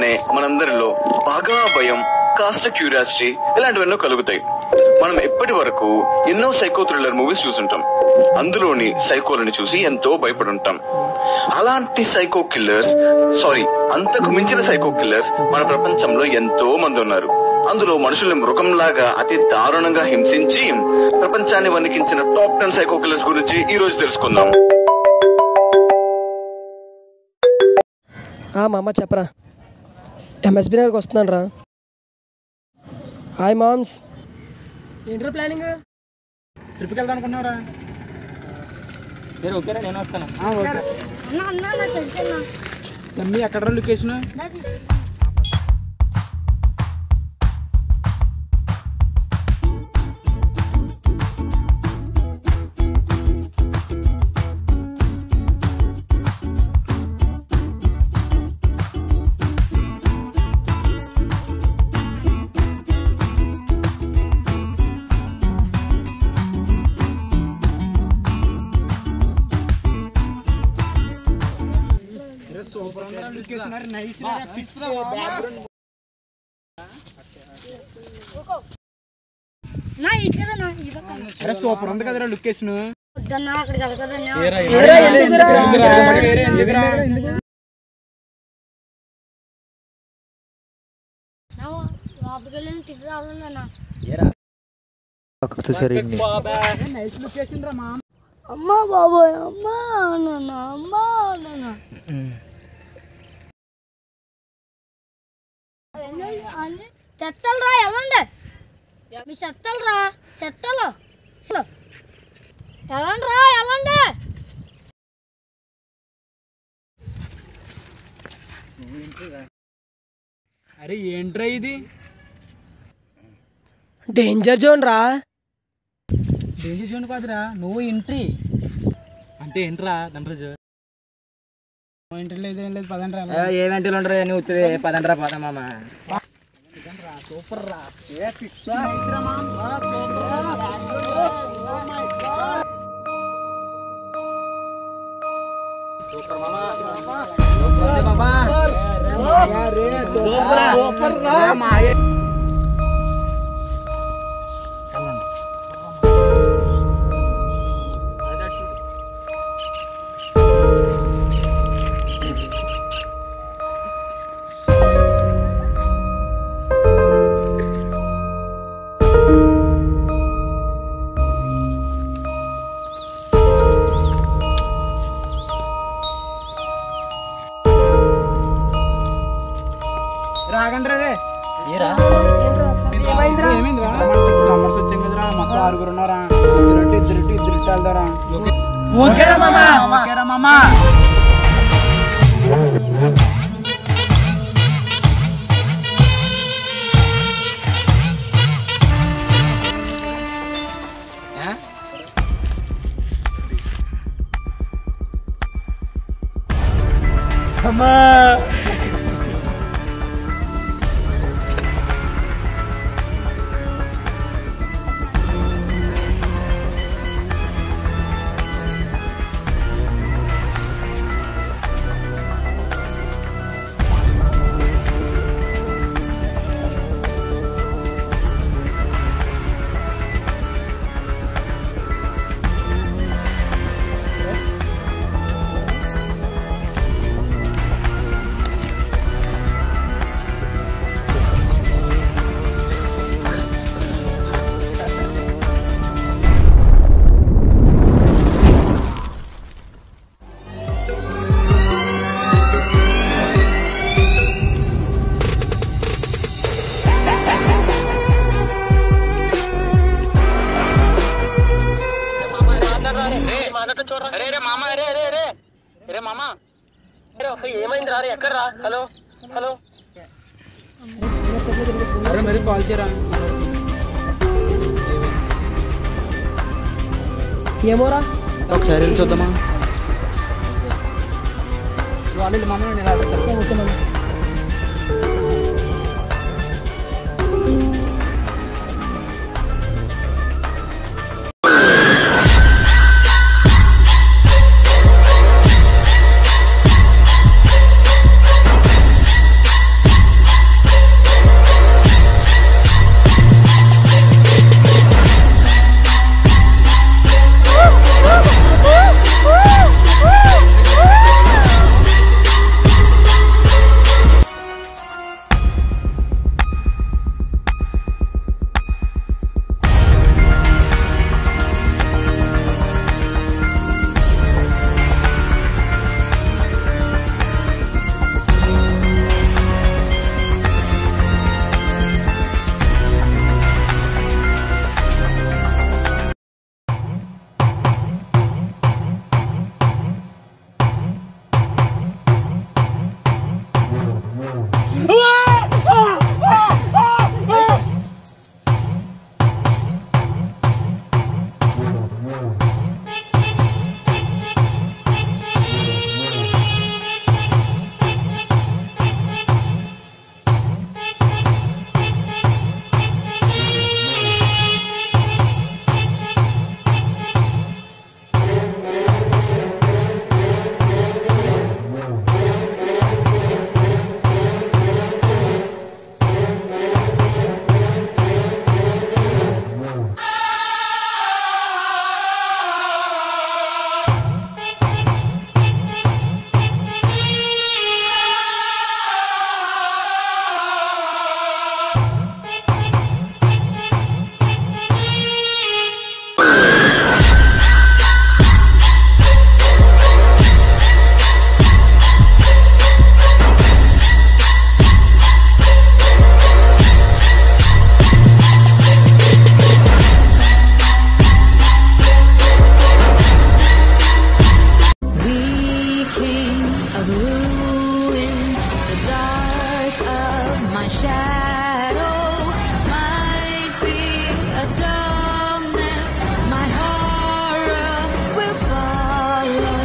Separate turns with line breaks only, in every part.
చూడగానే మనందరిలో బాగా భయం కాస్త క్యూరియాసిటీ ఇలాంటివెన్నో కలుగుతాయి మనం ఎప్పటి వరకు ఎన్నో సైకో థ్రిల్లర్ మూవీస్ చూసుంటాం అందులోని సైకోలని చూసి ఎంతో భయపడుంటాం అలాంటి సైకో కిల్లర్స్ సారీ అంతకు మించిన సైకో కిల్లర్స్ మన ప్రపంచంలో ఎంతో మంది ఉన్నారు అందులో మనుషుల్ని మృగంలాగా అతి దారుణంగా హింసించి ప్రపంచాన్ని వణికించిన టాప్ టెన్ సైకో కిల్లర్స్ గురించి ఈ రోజు తెలుసుకుందాం
ఆ, మా అమ్మ చెప్పరా ఎంఎస్బి నగర్కి వస్తున్నాను రా హాయ్ మామ్స్ ఏంట్రా ప్లానింగ్
ట్రిప్కి వెళ్దాం అనుకున్నారా సరే ఓకేనా నేను వస్తాను
అన్న అన్న నాకు తెలుసన్నా
తమ్మి ఎక్కడ లొకేషన్
నాది
లొకేషన్ నైస్
నా ఇటు కదా నా ఈ పక్కన
అరే సూపర్ ఉంది కదరా లొకేషన్
వద్దన్నా అక్కడికి వెళ్ళకదన్నా నా లోపలికి వెళ్ళి తిరిగి రావాలన్నా
నైస్ లొకేషన్ రా మా
అమ్మా బాబోయ్ అమ్మా నాన్న అమ్మా నాన్న చెత్తలు రా ఎలాండి మీ చెత్తలు రా చెత్తలు అసలు ఎలాండి రా ఎలాండి
అరే ఏంట్రా ఇది
డేంజర్ జోన్ రా
డేంజర్ జోన్ కాదురా నువ్వు ఎంట్రీ అంటే ఏంట్రా దండ్రజు ఎంట్రీ లేదు ఏం లేదు పదండ్రా
ఏ వెంటలు ఉండరు నువ్వు ఉత్తిరి పదండ్రా పోదామా
సూపర్ రా రాగండ్రా రే ఏమైందిరా మన సిక్స్ మెంబర్స్ వచ్చాం కదరా మొత్తం ఆరుగురు ఉన్నారా ఇద్దరు ఇద్దరు ఇద్దరు వెళ్దారా ఓకేరా మామా ఓకేరా మామా అరే మరి కాల్ చేయరా
ఏమోరా
ఒకసారి వెళ్ళి చూద్దామా వాళ్ళు మమ్మల్ని నిరాశిస్తారు
Who in the dark of my shadow might be a dumbness my horror will follow.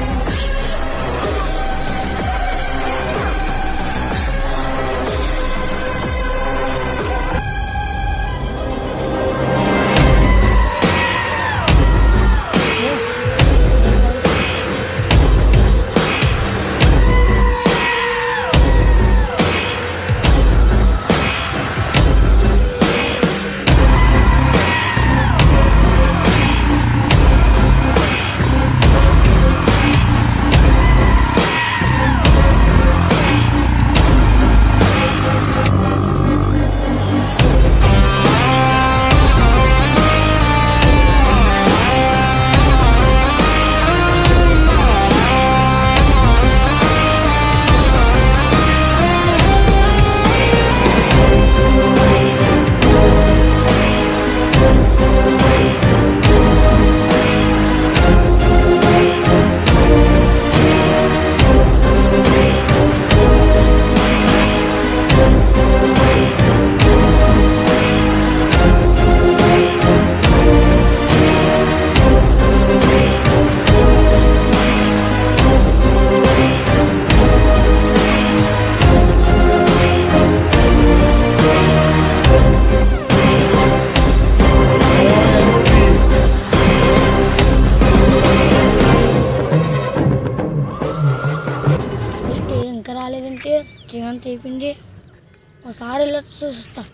ఏంటి ఇంకా రాలేదంటే జీవంత అయిపోయింది ఒకసారి వెళ్ళి చూస్తా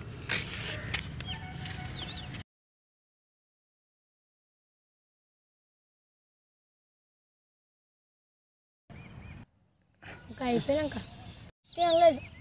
ఇంకా అయిపోయినాక వెళ్ళలేదు